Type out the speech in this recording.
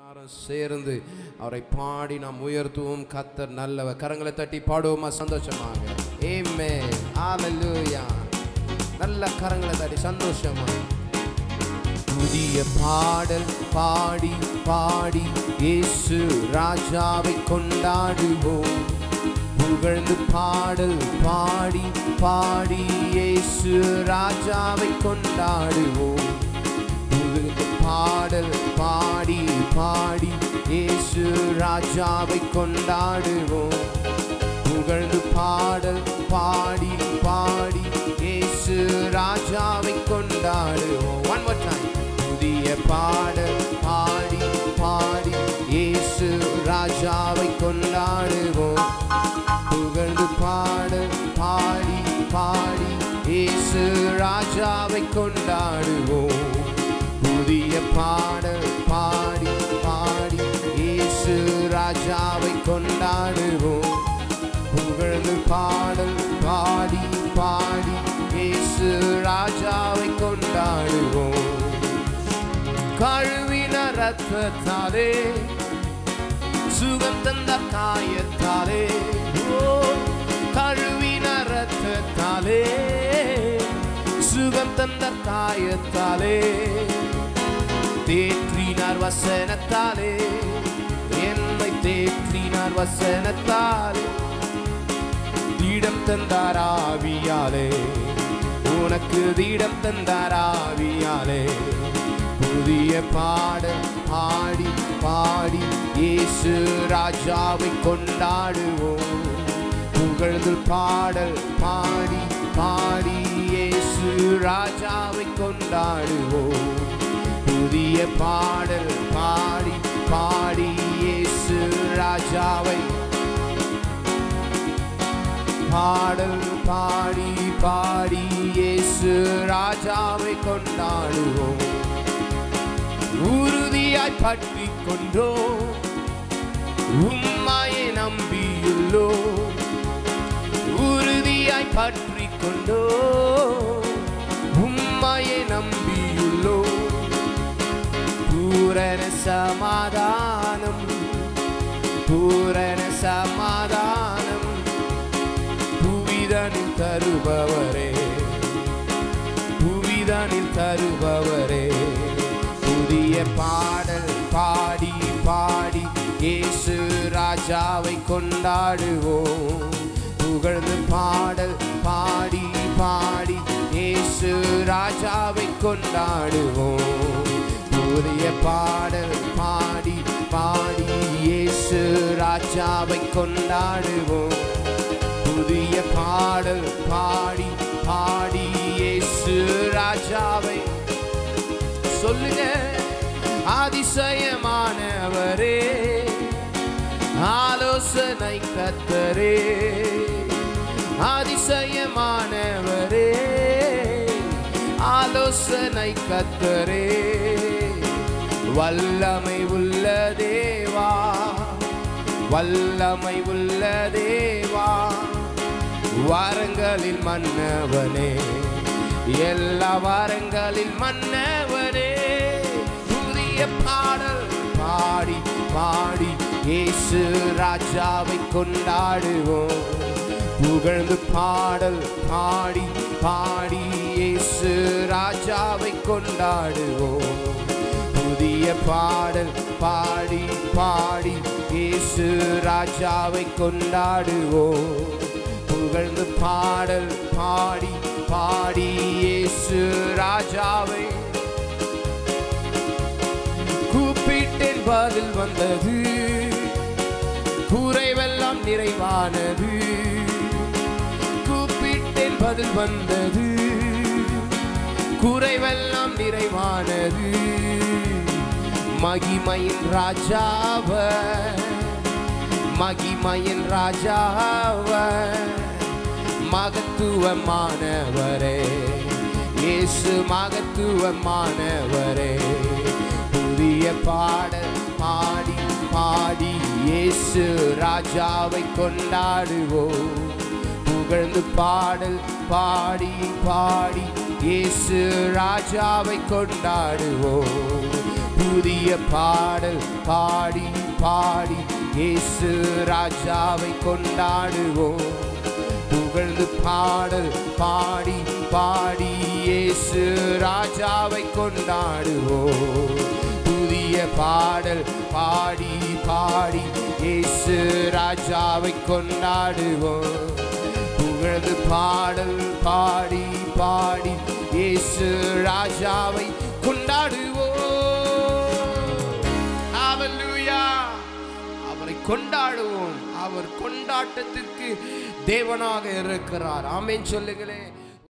எல்லாரும் சேர்ந்து அவரை பாடி நாம் உயர்த்துவோம் கத்தர் நல்லவர் கரங்களை தட்டி பாடுவோமா சந்தோஷமாக ஏமே ஹalleluya நல்ல கரங்களை தட்டி சந்தோஷமா புதிய பாடல் பாடி பாடி இயேசு ராஜாவை கொண்டாடுவோம் புகழ்ந்து பாடல் பாடி பாடி இயேசு ராஜாவை கொண்டாடுவோம் புகழ்ந்து பாடல் பாடி பாடி இயேசு ராஜாவை கொண்டாடுவோம் புகழ்ந்து பாடல் பாடி பாடி இயேசு ராஜாவை கொண்டாடுவோம் ஒன் more time புதிய பாடல் பாடி பாடி இயேசு ராஜாவை கொண்டாடுவோம் புகழ்ந்து பாடல் பாடி பாடி இயேசு ராஜாவை கொண்டாடுவோம் புதிய பாடல் பாடி பாடி இயேசு ராஜாவை கொண்டாடுவோம் புகழ்ந்து பாடல் பாடி பாடி இயேசு ராஜாவை கொண்டாடுவோம் கழுவின ரத்தத்தாலே சுகம் தந்த காயத்தாலே ஓ கழுவின ரத்தத்தாலே சுகம் தந்த காயத்தாலே தேற்றினார் வசனத்தாலே என்னை தேற்றினார் வசனத்தாலே தீடம் தந்தார் ஆவியாலே உனக்கு தீடம் தந்தார் ஆவியாலே புதிய பாடல் பாடி பாடி இயேசு ராஜாவை கொண்டாடுவோம் புகழ்ந்து பாடல் பாடி பாடி இயேசு ராஜாவை கொண்டாடுவோம் புதிய பாடல் பாடி பாடி இயேசு ராஜாவை பாடல் பாடி பாடி இயேசு ராஜாவை கொண்டாடுவோம் உறுதியாய் பற்றி கொண்டோ உம்மாயை நம்பியுள்ளோ உறுதியாய் பற்றி கொண்டோ உம்மாயை நம்பியுள்ளோ பூரண சமாதானம் பூரண சமாதானம் புவிதனில் தருபவரே புவிதனில் தருபவரே புதிய பாடல் பாடி பாடி இயேசு ராஜாவை கொண்டாடுவோம் புகழ்ந்து பாடல் பாடி பாடி இயேசு ராஜாவை கொண்டாடுவோம் புதிய பாடல் பாடி பாடி இயேசு ராஜாவை கொண்டாடுவோம் புதிய பாடல் பாடி பாடி இயேசு ராஜாவை சொல்லுங்க அதிசயமானவரே ஆலோசனை கத்தரே அதிசயமானவரே ஆலோசனை கத்தரே வல்லமை உள்ள தேவா வல்லமை உள்ள தேவா வாரங்களில் மன்னவனே எல்லா வாரங்களில் மன்னவனே புதிய பாடல் பாடி பாடி இயேசு ராஜாவை கொண்டாடுவோம் புகழ்ந்து பாடல் பாடி பாடி இயேசு ராஜாவை கொண்டாடுவோம் புதிய பாடல் பாடி பாடி இயேசு ராஜாவை கொண்டாடுவோம் புகழ்ந்து பாடல் பாடி பாடி இயேசு ராஜாவை கூப்பிட்டேன் பதில் வந்தது குறைவெல்லாம் நிறைவானது கூப்பிட்டேன் பதில் வந்தது குறைவெல்லாம் நிறைவானது மகிமையின் ராஜாவ மகிமையின் ராஜாவ மகத்துவமானவரே இயேசு மகத்துவமானவரே புதிய பாடல் பாடி பாடி இயேசு ராஜாவை கொண்டாடுவோம் புகழ்ந்து பாடல் பாடி பாடி இயேசு ராஜாவை கொண்டாடுவோம் புதிய பாடல் பாடி பாடி இயேசு ராஜாவை கொண்டாடுவோம் புகழ்ந்து பாடல் பாடி பாடி இயேசு ராஜாவை கொண்டாடுவோம் புதிய பாடல் பாடி பாடி இயேசு ராஜாவை கொண்டாடுவோம் புகழ்ந்து பாடல் பாடி பாடி இயேசு ராஜாவை கொண்டாடுவோம் ஹalleluya அவரை கொண்டாடுவோம் அவர் கொண்டாட்டத்திற்கு தேவனாக இருக்கிறார் ஆமென் சொல்லுங்களே